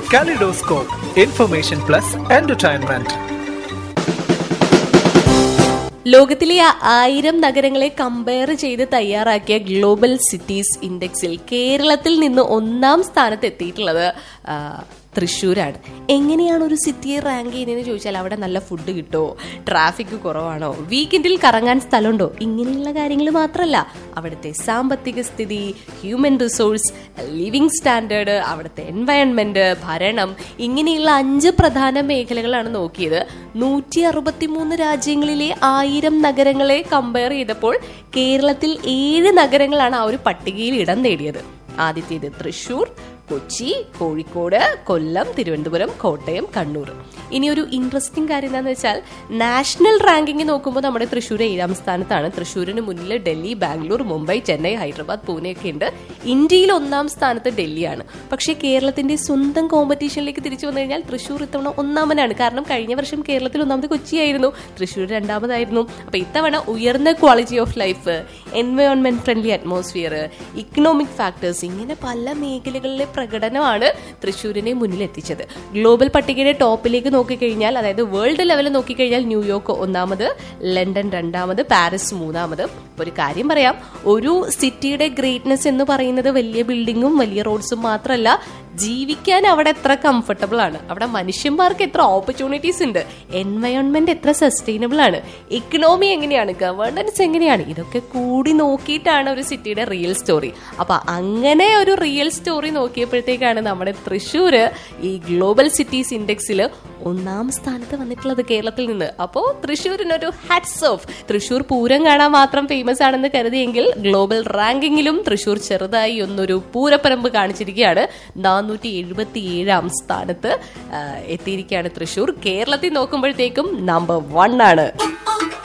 Kaleidoscope, Information Plus Entertainment. ലോകത്തിലെ ആ ആയിരം നഗരങ്ങളെ കമ്പയർ ചെയ്ത് തയ്യാറാക്കിയ ഗ്ലോബൽ സിറ്റീസ് ഇൻഡെക്സിൽ കേരളത്തിൽ നിന്ന് ഒന്നാം സ്ഥാനത്ത് എത്തിയിട്ടുള്ളത് ആ, തൃശ്ശൂരാണ് എങ്ങനെയാണ് ഒരു സിറ്റിയെ റാങ്ക് ചെയ്യുന്നതെന്ന് ചോദിച്ചാൽ അവിടെ നല്ല ഫുഡ് കിട്ടുമോ ട്രാഫിക് കുറവാണോ വീക്കെൻഡിൽ കറങ്ങാൻ സ്ഥലമുണ്ടോ ഇങ്ങനെയുള്ള കാര്യങ്ങൾ മാത്രമല്ല അവിടുത്തെ സാമ്പത്തിക സ്ഥിതി ഹ്യൂമൻ റിസോഴ്സ് ലിവിങ് സ്റ്റാൻഡേർഡ് അവിടുത്തെ എൻവയൺമെന്റ് ഭരണം ഇങ്ങനെയുള്ള അഞ്ച് പ്രധാന മേഖലകളാണ് നോക്കിയത് നൂറ്റി അറുപത്തിമൂന്ന് രാജ്യങ്ങളിലെ ആയിരം നഗരങ്ങളെ കമ്പയർ ചെയ്തപ്പോൾ കേരളത്തിൽ ഏഴ് നഗരങ്ങളാണ് ആ ഒരു പട്ടികയിൽ ഇടം നേടിയത് ആദ്യത്തേത് തൃശൂർ കൊച്ചി കോഴിക്കോട് കൊല്ലം തിരുവനന്തപുരം കോട്ടയം കണ്ണൂർ ഇനി ഒരു ഇൻട്രസ്റ്റിംഗ് കാര്യം എന്താണെന്ന് വെച്ചാൽ നാഷണൽ റാങ്കിങ് നോക്കുമ്പോൾ നമ്മുടെ തൃശ്ശൂർ ഏഴാം സ്ഥാനത്താണ് തൃശ്ശൂരിന് മുന്നിൽ ഡൽഹി ബാംഗ്ലൂർ മുംബൈ ചെന്നൈ ഹൈദരാബാദ് പൂനെ ഒക്കെ ഉണ്ട് ഇന്ത്യയിൽ ഒന്നാം സ്ഥാനത്ത് ഡൽഹിയാണ് പക്ഷേ കേരളത്തിന്റെ സ്വന്തം കോമ്പറ്റീഷനിലേക്ക് തിരിച്ചു വന്നു കഴിഞ്ഞാൽ തൃശ്ശൂർ ഇത്തവണ ഒന്നാമനാണ് കാരണം കഴിഞ്ഞ വർഷം കേരളത്തിൽ ഒന്നാമത് കൊച്ചിയായിരുന്നു തൃശ്ശൂർ രണ്ടാമതായിരുന്നു അപ്പൊ ഇത്തവണ ഉയർന്ന quality of life environment friendly atmosphere economic factors ഇങ്ങനെ പല മേഖലകളിലെ പ്രകടനമാണ് തൃശ്ശൂരിനെ മുന്നിലെത്തിച്ചത് ഗ്ലോബൽ പട്ടികയുടെ ടോപ്പിലേക്ക് നോക്കിക്കഴിഞ്ഞാൽ അതായത് വേൾഡ് ലെവലിൽ നോക്കിക്കഴിഞ്ഞാൽ ന്യൂയോർക്ക് ഒന്നാമത് ലണ്ടൻ രണ്ടാമത് പാരീസ് മൂന്നാമത് അപ്പൊ ഒരു കാര്യം പറയാം ഒരു സിറ്റിയുടെ ഗ്രേറ്റ്നെസ് എന്ന് പറയുന്നത് വലിയ ബിൽഡിങ്ങും വലിയ റോഡ്സും മാത്രമല്ല ജീവിക്കാൻ അവിടെ എത്ര കംഫർട്ടബിൾ ആണ് അവിടെ മനുഷ്യന്മാർക്ക് എത്ര ഓപ്പർച്യൂണിറ്റീസ് ഉണ്ട് എൻവയോൺമെന്റ് എത്ര സസ്റ്റൈനബിൾ ആണ് ഇക്കണോമി എങ്ങനെയാണ് ഗവേണൻസ് എങ്ങനെയാണ് ഇതൊക്കെ കൂടി നോക്കിയിട്ടാണ് ഒരു സിറ്റിയുടെ റിയൽ സ്റ്റോറി അപ്പൊ അങ്ങനെ ഒരു റിയൽ സ്റ്റോറി നോക്കിയപ്പോഴത്തേക്കാണ് നമ്മുടെ തൃശ്ശൂര് ഈ ഗ്ലോബൽ സിറ്റീസ് ഇൻഡെക്സിൽ ഒന്നാം സ്ഥാനത്ത് വന്നിട്ടുള്ളത് കേരളത്തിൽ നിന്ന് അപ്പോ തൃശ്ശൂരിനൊരു ഹാറ്റ്സ് ഓഫ് തൃശ്ശൂർ പൂരം കാണാൻ മാത്രം ഫേമസ് ആണെന്ന് കരുതിയെങ്കിൽ ഗ്ലോബൽ റാങ്കിങ്ങിലും തൃശ്ശൂർ ചെറുതായി ഒന്നൊരു പൂരപ്പരമ്പ് കാണിച്ചിരിക്കുകയാണ് നാനൂറ്റി എഴുപത്തി ഏഴാം സ്ഥാനത്ത് ആ, എത്തിയിരിക്കുകയാണ് തൃശ്ശൂർ കേരളത്തിൽ നോക്കുമ്പോഴത്തേക്കും നമ്പർ വൺ ആണ്